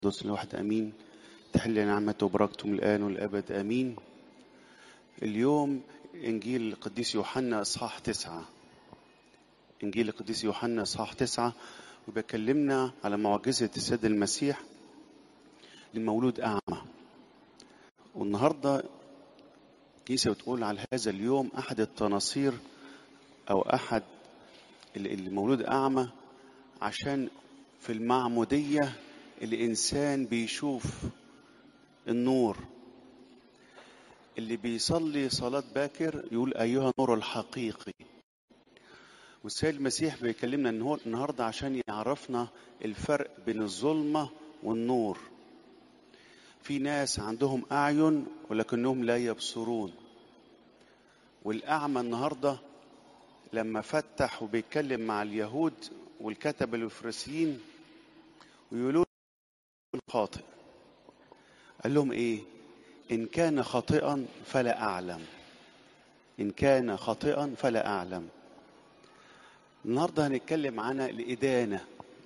القدس الواحد امين تحل نعمته وبركته من الان والابد امين اليوم انجيل القديس يوحنا اصحاح تسعة انجيل القديس يوحنا اصحاح تسعة وبيكلمنا على معجزة السيد المسيح للمولود اعمى والنهارده الكنيسة بتقول على هذا اليوم احد التناصير او احد المولود اعمى عشان في المعمودية الإنسان بيشوف النور اللي بيصلي صلاة باكر يقول أيها النور الحقيقي والسيد المسيح بيكلمنا النهاردة عشان يعرفنا الفرق بين الظلمة والنور في ناس عندهم أعين ولكنهم لا يبصرون والأعمى النهاردة لما فتح وبيتكلم مع اليهود والكتب الفريسيين ويقولوا خاطئ قال لهم ايه ان كان خاطئا فلا اعلم ان كان خاطئا فلا اعلم النهارده هنتكلم عن الادانه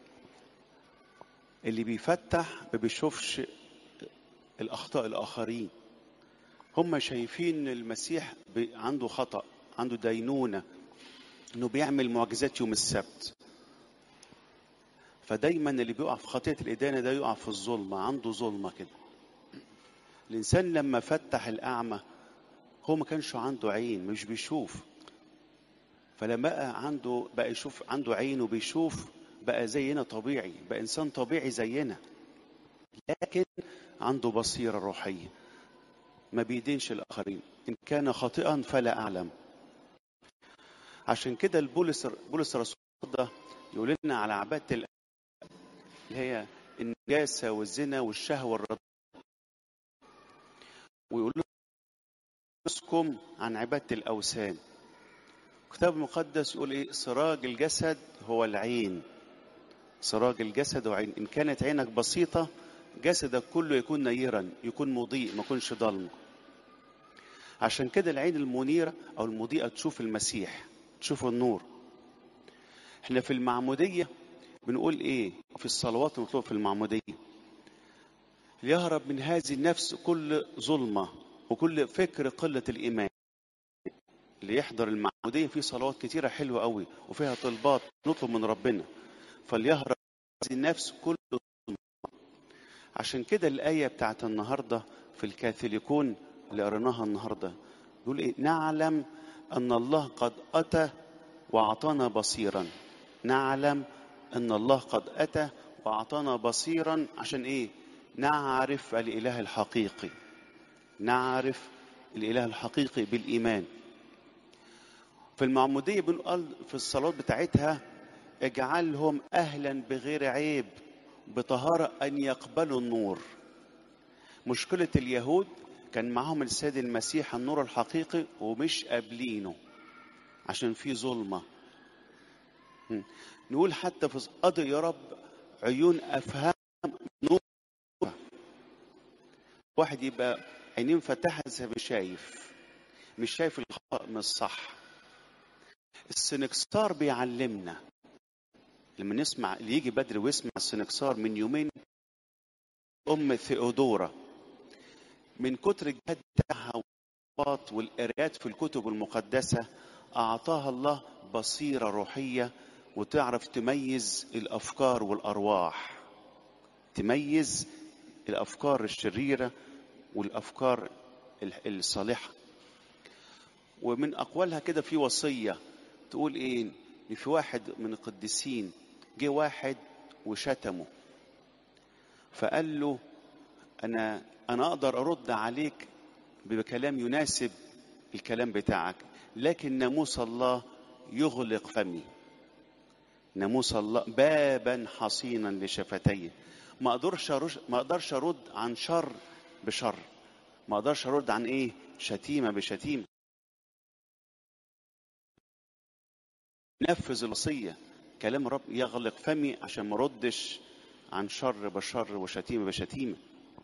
اللي بيفتح ما بيشوفش الاخطاء الاخرين هم شايفين المسيح عنده خطا عنده دينونه انه بيعمل معجزات يوم السبت فدايما اللي بيقع في خطيئة الإدانة ده يقع في الظلمة عنده ظلمة كده الإنسان لما فتح الأعمى هو ما كانش عنده عين مش بيشوف فلما بقى عنده بقى يشوف عنده عين وبيشوف بقى زينا طبيعي بقى إنسان طبيعي زينا لكن عنده بصيرة روحية ما بيدينش الآخرين إن كان خاطئا فلا أعلم عشان كده البولس بولس الرسول ده يقول لنا على عبادة اللي هي النجاسة والزنا والشهوة والرضا ويقول لكم عن عبادة الأوثان الكتاب المقدس يقول إيه سراج الجسد هو العين سراج الجسد هو عين إن كانت عينك بسيطة جسدك كله يكون نيرا يكون مضيء ما يكونش ضلمة عشان كده العين المنيرة أو المضيئة تشوف المسيح تشوف النور احنا في المعمودية بنقول ايه في الصلوات المطلوبة في المعمودية ليهرب من هذه النفس كل ظلمة وكل فكر قلة الإيمان اللي يحضر المعمودية في صلوات كتيرة حلوة قوي وفيها طلبات نطلب من ربنا فليهرب من هذه النفس كل ظلمة عشان كده الآية بتاعت النهاردة في الكاثوليكون اللي قريناها النهاردة يقول ايه نعلم أن الله قد أتى وأعطانا بصيرا نعلم ان الله قد اتى واعطانا بصيرا عشان ايه نعرف الاله الحقيقي نعرف الاله الحقيقي بالايمان في المعموديه بنقول في الصلاه بتاعتها اجعلهم اهلا بغير عيب بطهاره ان يقبلوا النور مشكله اليهود كان معهم السيد المسيح النور الحقيقي ومش قابلينه عشان في ظلمه نقول حتى في قضي يا رب عيون افهام نور واحد يبقى عينين فتحت زي مش شايف مش شايف الخطا من الصح السنكسار بيعلمنا لما نسمع اللي يجي بدري ويسمع السنكسار من يومين ام ثيودورا من كتر الجهاد بتاعها والقراءات في الكتب المقدسه اعطاها الله بصيره روحيه وتعرف تميز الافكار والارواح تميز الافكار الشريره والافكار الصالحه ومن اقوالها كده في وصيه تقول ايه ان في واحد من القديسين جه واحد وشتمه فقال له انا انا اقدر ارد عليك بكلام يناسب الكلام بتاعك لكن ناموس الله يغلق فمي ناموس الله بابا حصينا لشفتيه ما اقدرش ما اقدرش ارد عن شر بشر ما اقدرش ارد عن ايه شتيمه بشتيمه نفذ الوصيه كلام رب يغلق فمي عشان ما اردش عن شر بشر وشتيمه بشتيمه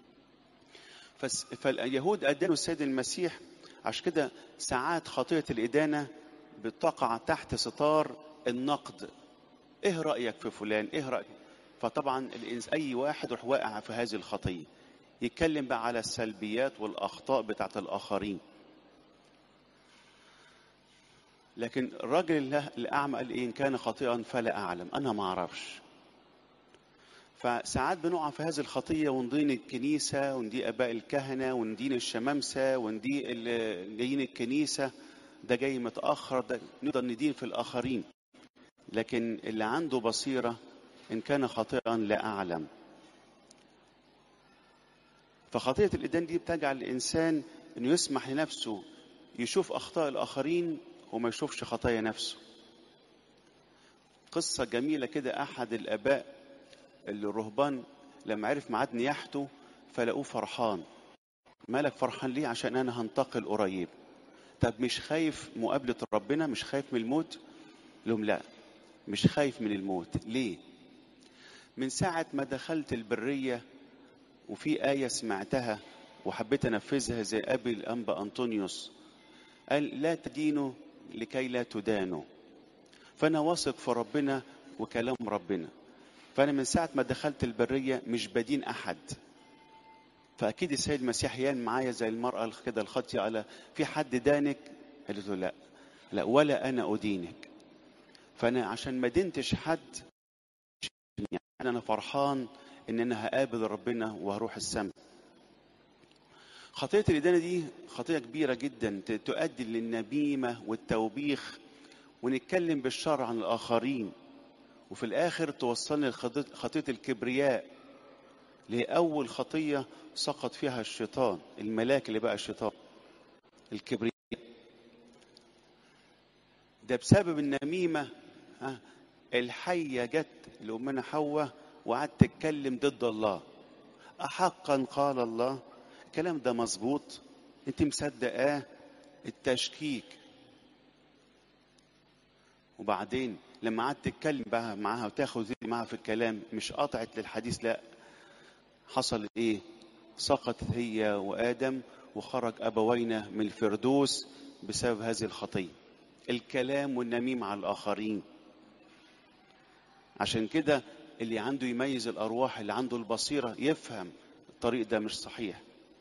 فاليهود ادانوا السيد المسيح عشان كده ساعات خطيه الادانه بتقع تحت ستار النقد ايه رايك في فلان ايه رايك فطبعا الإنس أي واحد يروح واقع في هذه الخطية يتكلم بقى على السلبيات والأخطاء بتاعت الآخرين لكن الراجل الأعمى قال إيه إن كان خاطئا فلا أعلم أنا ما أعرفش فساعات بنقع في هذه الخطية وندين الكنيسة وندين آباء الكهنة وندين الشمامسة وندين اللي جايين الكنيسة ده جاي متأخر ده نقدر ندين في الآخرين لكن اللي عنده بصيرة إن كان خاطئا لا أعلم فخطية الإدان دي بتجعل الإنسان إنه يسمح لنفسه يشوف أخطاء الآخرين وما يشوفش خطايا نفسه قصة جميلة كده أحد الآباء الرهبان لما عرف ميعاد نياحته فلقوه فرحان مالك فرحان ليه عشان أنا هنتقل قريب طب مش خايف مقابلة ربنا مش خايف من الموت لهم لا مش خايف من الموت ليه من ساعة ما دخلت البرية وفي آية سمعتها وحبيت أنفذها زي أبي الأنبا أنطونيوس قال لا تدينوا لكي لا تدانوا فأنا واثق في ربنا وكلام ربنا فأنا من ساعة ما دخلت البرية مش بدين أحد فأكيد السيد المسيح يان معايا زي المرأة كده الخطية على في حد دانك قالت له لا لا ولا أنا أدينك فأنا عشان ما دينتش حد يعني أنا فرحان إن أنا هقابل ربنا وهروح السماء خطية الإدانة دي خطية كبيرة جدا تؤدي للنميمة والتوبيخ ونتكلم بالشر عن الآخرين وفي الآخر توصلني لخطية الكبرياء اللي هي أول خطية سقط فيها الشيطان الملاك اللي بقى الشيطان الكبرياء ده بسبب النميمة ها الحية جت لأمنا حواء وقعدت تتكلم ضد الله أحقا قال الله الكلام ده مظبوط انت مصدقاه التشكيك وبعدين لما قعدت تتكلم بقى معاها وتاخد معاها في الكلام مش قطعت للحديث لا حصل ايه سقطت هي وادم وخرج ابوينا من الفردوس بسبب هذه الخطيه الكلام والنميم على الاخرين عشان كده اللي عنده يميز الارواح اللي عنده البصيره يفهم الطريق ده مش صحيح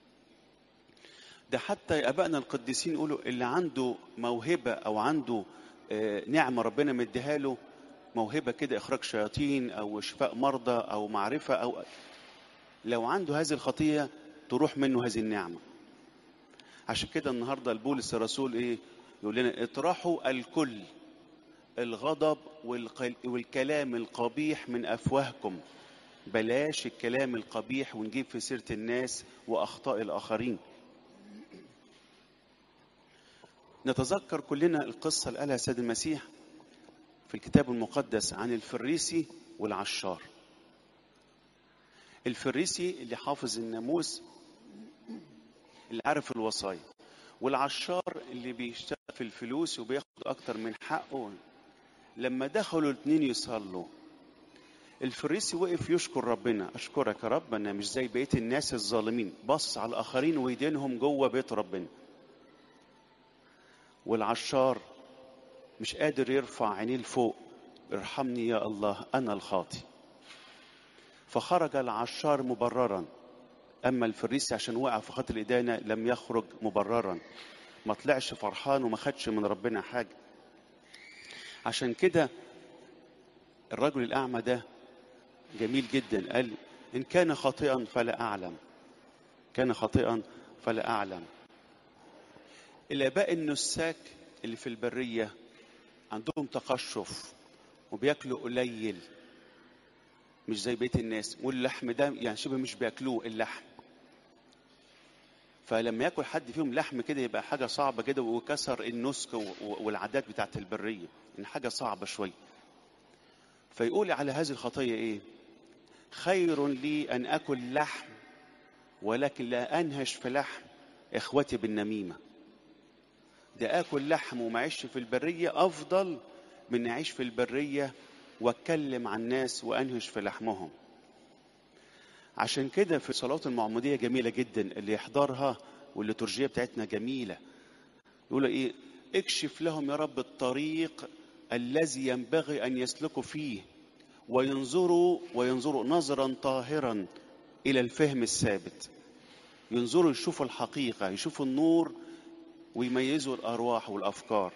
ده حتى ابائنا القديسين يقولوا اللي عنده موهبه او عنده نعمه ربنا مديها له موهبه كده اخراج شياطين او شفاء مرضى او معرفه او لو عنده هذه الخطيه تروح منه هذه النعمه عشان كده النهارده البولس الرسول ايه يقول لنا اطرحوا الكل الغضب والكلام القبيح من افواهكم بلاش الكلام القبيح ونجيب في سيره الناس واخطاء الاخرين نتذكر كلنا القصة اللي قالها السيد المسيح في الكتاب المقدس عن الفريسي والعشار الفريسي اللي حافظ الناموس اللي عارف الوصايا والعشار اللي بيشتغل في الفلوس وبياخد أكتر من حقه لما دخلوا الاثنين يصلوا الفريسي وقف يشكر ربنا أشكرك يا رب أنا مش زي بقية الناس الظالمين بص على الآخرين ويدينهم جوه بيت ربنا والعشار مش قادر يرفع عينيه لفوق ارحمني يا الله انا الخاطي فخرج العشار مبررا اما الفريسي عشان وقع في خط الادانه لم يخرج مبررا ما طلعش فرحان وما خدش من ربنا حاجه عشان كده الرجل الاعمى ده جميل جدا قال ان كان خاطئا فلا اعلم كان خاطئا فلا اعلم الآباء النساك اللي في البرية عندهم تقشف وبياكلوا قليل مش زي بيت الناس واللحم ده يعني شبه مش بياكلوه اللحم فلما ياكل حد فيهم لحم كده يبقى حاجة صعبة كده وكسر النسك والعادات بتاعت البرية إن حاجة صعبة شوية فيقول على هذه الخطية إيه خير لي أن أكل لحم ولكن لا أنهش في لحم إخوتي بالنميمة ده اكل لحم وما اعيش في البريه افضل من اعيش في البريه واتكلم عن الناس وانهش في لحمهم عشان كده في صلاه المعموديه جميله جدا اللي يحضرها والليتورجيه بتاعتنا جميله يقول ايه اكشف لهم يا رب الطريق الذي ينبغي ان يسلكوا فيه وينظروا وينظروا نظرا طاهرا الى الفهم الثابت ينظروا يشوفوا الحقيقه يشوفوا النور ويميزوا الارواح والافكار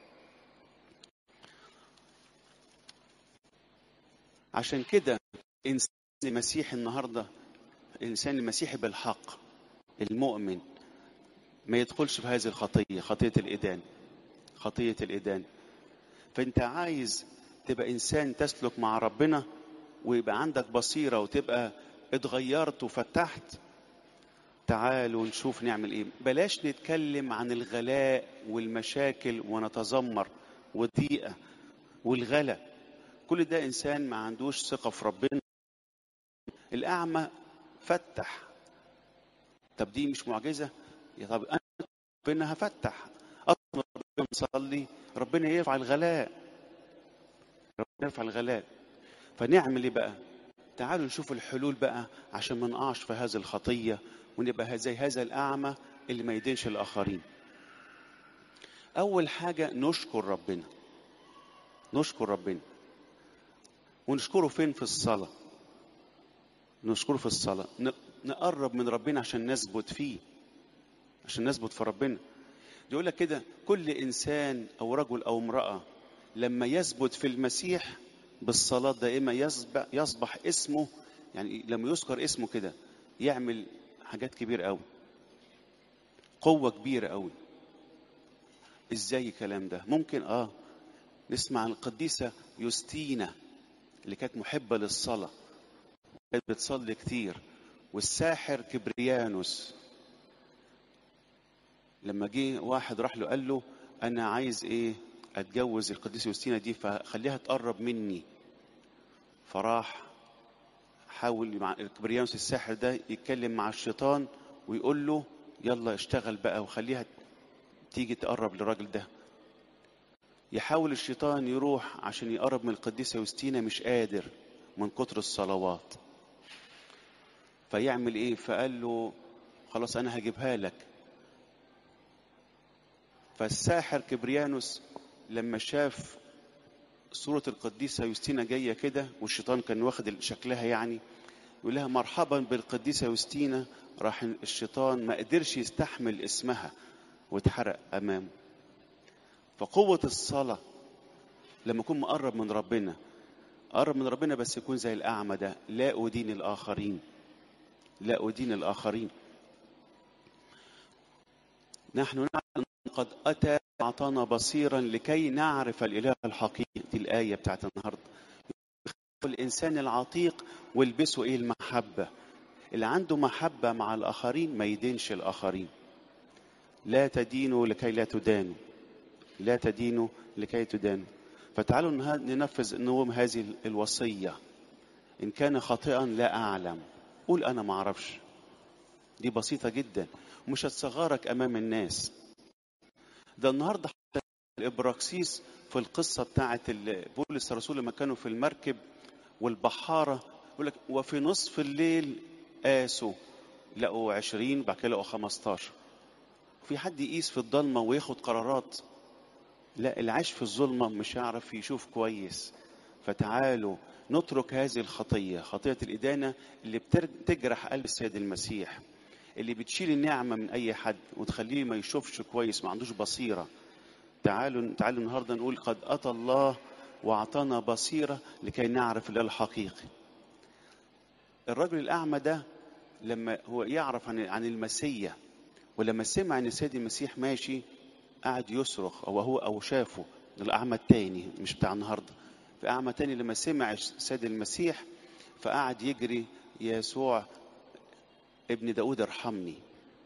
عشان كده انسان المسيحي النهارده الانسان المسيحي بالحق المؤمن ما يدخلش في هذه الخطيه خطيه الادان خطيه الادان فانت عايز تبقى انسان تسلك مع ربنا ويبقى عندك بصيره وتبقى اتغيرت وفتحت تعالوا نشوف نعمل ايه بلاش نتكلم عن الغلاء والمشاكل ونتذمر والضيقه والغلا كل ده انسان ما عندوش ثقه في ربنا الاعمى فتح طب دي مش معجزه يا طب انا ربنا هفتح اطلب ربنا نصلي ربنا يرفع الغلاء ربنا يرفع الغلاء فنعمل ايه بقى تعالوا نشوف الحلول بقى عشان ما نقعش في هذه الخطيه ونبقى زي هذا الاعمى اللي ما يدينش الاخرين اول حاجه نشكر ربنا نشكر ربنا ونشكره فين في الصلاه نشكره في الصلاه نقرب من ربنا عشان نثبت فيه عشان نثبت في ربنا يقول لك كده كل انسان او رجل او امراه لما يثبت في المسيح بالصلاه دائما يصبح, يصبح اسمه يعني لما يذكر اسمه كده يعمل حاجات كبيره قوي قوه كبيره قوي ازاي الكلام ده ممكن اه نسمع عن القديسه يوستينا اللي كانت محبه للصلاه كانت بتصلي كتير والساحر كبريانوس لما جه واحد راح له قال له انا عايز ايه اتجوز القديسه يوستينا دي فخليها تقرب مني فراح حاول مع كبريانوس الساحر ده يتكلم مع الشيطان ويقول له يلا اشتغل بقى وخليها تيجي تقرب للراجل ده يحاول الشيطان يروح عشان يقرب من القديسه يوستينا مش قادر من كتر الصلوات فيعمل ايه فقال له خلاص انا هجيبها لك فالساحر كبريانوس لما شاف صورة القديسة يوستينا جاية كده والشيطان كان واخد شكلها يعني يقول لها مرحبا بالقديسة يوستينا راح الشيطان ما قدرش يستحمل اسمها واتحرق أمامه فقوة الصلاة لما أكون مقرب من ربنا قرب من ربنا بس يكون زي الأعمى ده لا أدين الآخرين لا أدين الآخرين نحن نعلم قد أتى أعطانا بصيرا لكي نعرف الإله الحقيقي دي الآية بتاعت النهاردة الإنسان العتيق والبسه إيه المحبة اللي عنده محبة مع الآخرين ما يدينش الآخرين لا تدينوا لكي لا تدانوا لا تدينوا لكي تدانوا فتعالوا ننفذ نوم هذه الوصية إن كان خاطئا لا أعلم قول أنا ما أعرفش دي بسيطة جدا ومش هتصغرك أمام الناس ده النهارده الابراكسيس في القصه بتاعه بولس الرسول لما كانوا في المركب والبحاره يقول لك وفي نصف الليل قاسوا لقوا 20 بعد كده لقوا 15 في حد يقيس في الضلمه وياخد قرارات لا اللي عايش في الظلمه مش هيعرف يشوف كويس فتعالوا نترك هذه الخطيه خطيه الادانه اللي بتجرح قلب السيد المسيح اللي بتشيل النعمة من أي حد وتخليه ما يشوفش كويس ما عندوش بصيرة تعالوا تعالوا النهاردة نقول قد أتى الله وأعطانا بصيرة لكي نعرف الإله الحقيقي الرجل الأعمى ده لما هو يعرف عن عن المسيا ولما سمع ان السيد المسيح ماشي قعد يصرخ او هو او شافه الاعمى التاني مش بتاع النهارده فاعمى تاني لما سمع السيد المسيح فقعد يجري يسوع ابن داود ارحمني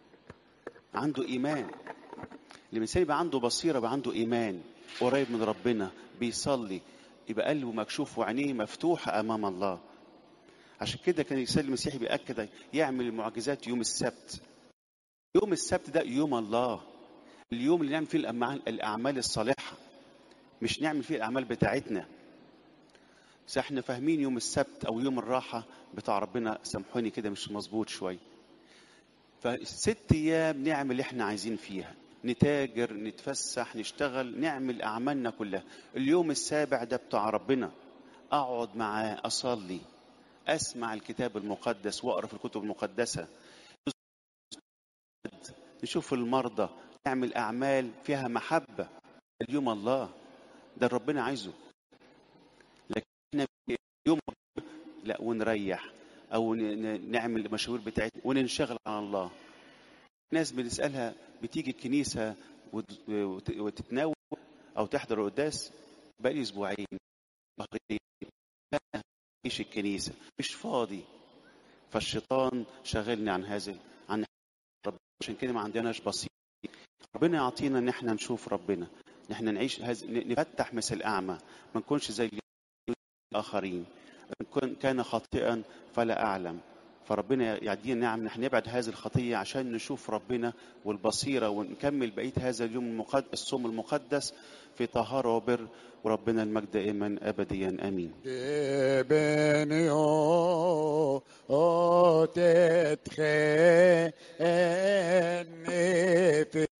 عنده ايمان الانسان يبقى عنده بصيره يبقى عنده ايمان قريب من ربنا بيصلي يبقى قلبه مكشوف وعينيه مفتوحه امام الله عشان كده كان الانسان المسيحي بياكد يعمل المعجزات يوم السبت يوم السبت ده يوم الله اليوم اللي نعمل فيه الاعمال الصالحه مش نعمل فيه الاعمال بتاعتنا بس احنا فاهمين يوم السبت او يوم الراحه بتاع ربنا سامحوني كده مش مظبوط شويه فست ايام نعمل اللي احنا عايزين فيها نتاجر نتفسح نشتغل نعمل اعمالنا كلها اليوم السابع ده بتاع ربنا اقعد معاه اصلي اسمع الكتاب المقدس واقرا في الكتب المقدسه نشوف المرضى نعمل اعمال فيها محبه اليوم الله ده ربنا عايزه لكن احنا يوم لا ونريح او نعمل المشاوير بتاعتنا وننشغل عن الله ناس بنسالها بتيجي الكنيسه وتتناول او تحضر القداس بقالي اسبوعين مش الكنيسه مش فاضي فالشيطان شغلني عن هذا عن ربنا عشان كده ما عندناش بصير ربنا يعطينا ان احنا نشوف ربنا ان احنا نعيش هز... نفتح مثل اعمى ما نكونش زي الاخرين ان كان خاطئا فلا اعلم فربنا يعدينا نعم نحن نبعد هذه الخطيه عشان نشوف ربنا والبصيره ونكمل بقيه هذا اليوم المقدس الصوم المقدس في طهاره وبر وربنا المجد دائما ابديا امين. بنيو تتخني في